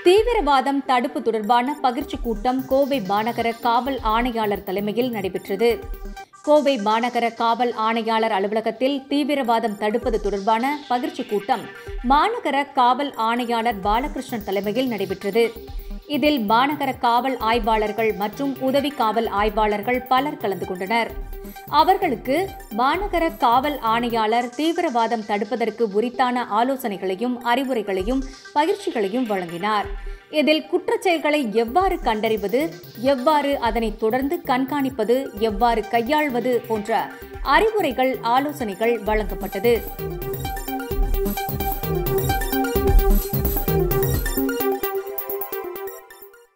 தீவிரவாதம் தடுப்பு தொடர்பான பகிர்ச்சி கூட்டம் கோவை மாநகர காவல் ஆணையாளர் தலைமையில் நடைபெற்றது கோவை மாநகர காவல் ஆணையாளர் அலுவலகத்தில் தீவிரவாதம் தடுப்பது தொடர்பான பகிர்ச்சி கூட்டம் மாநகர காவல் ஆணையாளர் பாலகிருஷ்ணன் தலைமையில் நடைபெற்றது இதில் மாநகர காவல் ஆய்வாளர்கள் மற்றும் உதவி காவல் ஆய்வாளர்கள் பலர் கலந்து கொண்டனர் அவர்களுக்கு மாநகர காவல் ஆணையாளர் தீவிரவாதம் தடுப்பதற்கு உரித்தான ஆலோசனைகளையும் அறிவுரைகளையும் பயிற்சிகளையும் வழங்கினார் இதில் குற்றச்செயல்களை எவ்வாறு கண்டறிவது எவ்வாறு அதனை தொடர்ந்து கண்காணிப்பது எவ்வாறு கையாள்வது போன்ற அறிவுரைகள் ஆலோசனைகள் வழங்கப்பட்டது